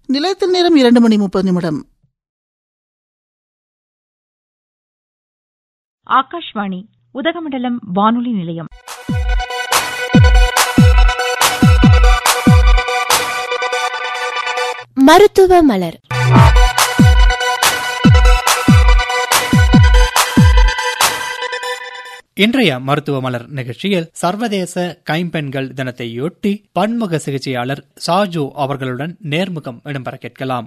நிலையத்தில் நேரம் இரண்டு மணி முப்பது நிமிடம் ஆகாஷ்வாணி உதகமண்டலம் வானொலி நிலையம் மருத்துவ மலர் இன்றைய மருத்துவ மலர் நிகழ்ச்சியில் சர்வதேச கைம்பெண்கள் தினத்தையொட்டி பன்முக சிகிச்சையாளர் சாஜு அவர்களுடன் நேர்முகம் இடம்பெற கேட்கலாம்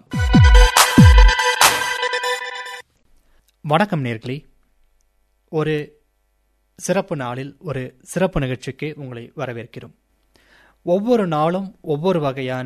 வணக்கம் நேர்களே ஒரு சிறப்பு நாளில் ஒரு சிறப்பு நிகழ்ச்சிக்கு உங்களை வரவேற்கிறோம் ஒவ்வொரு நாளும் ஒவ்வொரு வகையான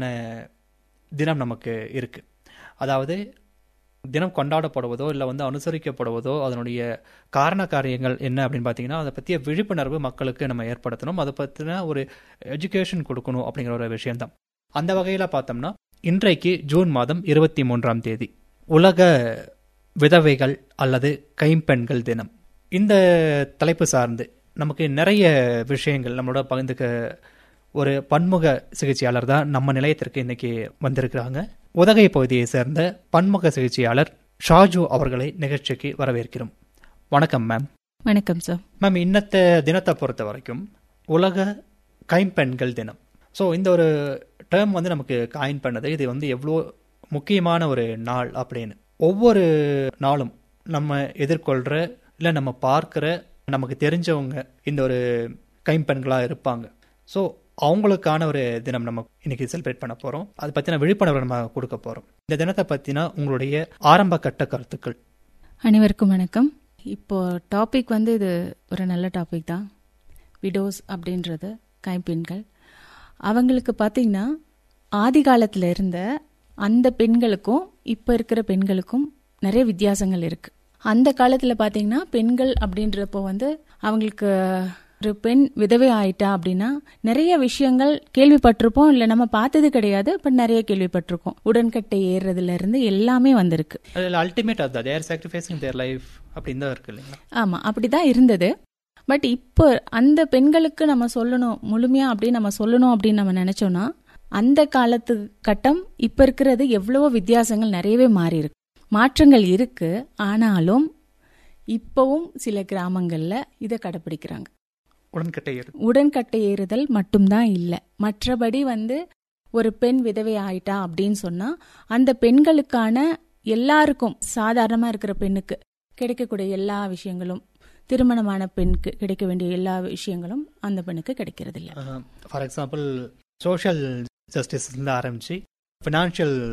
தினம் நமக்கு இருக்கு அதாவது தினம் கொண்டாடப்படுவதோ இல்லை வந்து அனுசரிக்கப்படுவதோ அதனுடைய காரண காரியங்கள் என்ன அப்படின்னு பார்த்தீங்கன்னா அதை பற்றிய விழிப்புணர்வு மக்களுக்கு நம்ம ஏற்படுத்தணும் அதை பற்றின ஒரு எஜுகேஷன் கொடுக்கணும் அப்படிங்கிற ஒரு விஷயம்தான் அந்த வகையில் பார்த்தோம்னா இன்றைக்கு ஜூன் மாதம் இருபத்தி மூன்றாம் தேதி உலக விதவைகள் அல்லது கைம்பெண்கள் தினம் இந்த தலைப்பு சார்ந்து நமக்கு நிறைய விஷயங்கள் நம்மளோட பகிர்ந்துக்க ஒரு பன்முக சிகிச்சையாளர் தான் நம்ம நிலையத்திற்கு இன்னைக்கு வந்திருக்கிறாங்க உதகை பகுதியை சேர்ந்த பன்முக சிகிச்சையாளர் ஷாஜு அவர்களை நிகழ்ச்சிக்கு வரவேற்கிறோம் வணக்கம் மேம் வணக்கம் சார் மேம் இன்னத்த தினத்தை பொறுத்த வரைக்கும் உலக கைம்பெண்கள் தினம் ஸோ இந்த ஒரு டேர்ம் வந்து நமக்கு காயின் பண்ணது இது வந்து எவ்வளோ முக்கியமான ஒரு நாள் அப்படின்னு ஒவ்வொரு நாளும் நம்ம எதிர்கொள்கிற இல்லை நம்ம பார்க்குற நமக்கு தெரிஞ்சவங்க இந்த ஒரு கைம்பெண்களாக இருப்பாங்க ஸோ அவங்களுக்கான ஒரு தினம் நம்ம இன்னைக்கு செலிப்ரேட் பண்ண போகிறோம் அதை பற்றின விழிப்புணர்வு நம்ம கொடுக்க போகிறோம் இந்த தினத்தை பற்றின உங்களுடைய ஆரம்ப கட்ட கருத்துக்கள் அனைவருக்கும் வணக்கம் இப்போ டாபிக் வந்து இது ஒரு நல்ல டாபிக் தான் விடோஸ் அப்படின்றது கைம்பெண்கள் அவங்களுக்கு பார்த்தீங்கன்னா ஆதி காலத்தில் இருந்த அந்த பெண்களுக்கும் இப்போ இருக்கிற பெண்களுக்கும் நிறைய வித்தியாசங்கள் இருக்கு அந்த காலத்தில் பார்த்தீங்கன்னா பெண்கள் அப்படின்றப்போ வந்து அவங்களுக்கு ஒரு பெண் விதவை ஆயிட்டா அப்படின்னா நிறைய விஷயங்கள் கேள்விப்பட்டிருப்போம் இல்லை நம்ம பார்த்தது கிடையாது பட் நிறைய கேள்விப்பட்டிருக்கோம் உடன்கட்டை ஏறுறதுல இருந்து எல்லாமே வந்திருக்கு அதில் அல்டிமேட் அதுதான் தேர் சாக்ரிஃபைசிங் தேர் லைஃப் அப்படின்னு தான் இருக்கு இல்லைங்களா ஆமா அப்படிதான் இருந்தது பட் இப்போ அந்த பெண்களுக்கு நம்ம சொல்லணும் முழுமையா அப்படி நம்ம சொல்லணும் அப்படின்னு நம்ம நினைச்சோம்னா அந்த காலத்து கட்டம் இப்ப இருக்கிறது எவ்வளவோ வித்தியாசங்கள் நிறையவே மாறி இருக்கு மாற்றங்கள் இருக்கு ஆனாலும் இப்பவும் சில கிராமங்கள்ல இதை கடைபிடிக்கிறாங்க உடன்கட்டை ஏறு உடன்கட்டை ஏறுதல் மட்டும்தான் இல்லை மற்றபடி வந்து ஒரு பெண் விதவை ஆயிட்டா அப்படின்னு சொன்னா அந்த பெண்களுக்கான எல்லாருக்கும் சாதாரணமா இருக்கிற பெண்ணுக்கு கிடைக்கக்கூடிய எல்லா விஷயங்களும் திருமணமான பெண்ணுக்கு கிடைக்க வேண்டிய எல்லா விஷயங்களும் அந்த பெண்ணுக்கு கிடைக்கிறது இல்ல ஃபார் எக்ஸாம்பிள் சோஷியல் ஜஸ்டிஸ்லேருந்து ஆரம்பிச்சு ஃபினான்ஷியல்